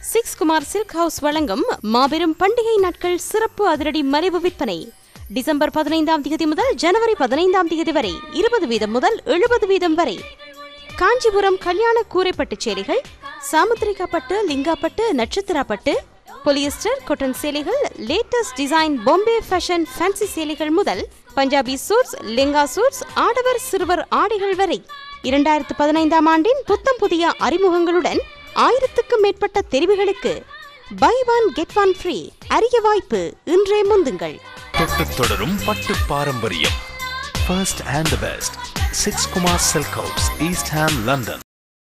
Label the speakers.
Speaker 1: six Kumar silk house வழங்கும் மாபெரும் பண்டிகை நாட்கள் சிறப்பு அதிரடி மலிவு விற்பனை டிசம்பர் பதினைந்தாம் தேதி முதல் ஜனவரி பதினைந்தாம் தேதி வரை இருபது வீதம் முதல் எழுபது வீதம் வரை காஞ்சிபுரம் கல்யாண கூரைப்பட்டு சேலைகள் சாமுத்திரிகா பட்டு லிங்காப்பட்டு நட்சத்திரா பட்டு பொலியஸ்டர் கொட்டன் சேலைகள் latest design Bombay fashion fancy சேலைகள் முதல் பஞ்சாபி சூட்ஸ் லெங்கா சூட்ஸ் ஆடவர் சிறுவர் ஆடைகள் வரை இரண்டாயிரத்து பதினைந்தாம் ஆண்டின் புத்தம் புதிய அறிமுகங்களுடன் ஆயிரத்துக்கும் மேற்பட்ட தெரிவுகளுக்கு buy one get one free அரிய வாய்ப்பு இன்றே முந்துங்கள்
Speaker 2: தொட்டு தொடரும் பட்டு பாரம்பரியம் first and the best six Kumar silk house East Ham London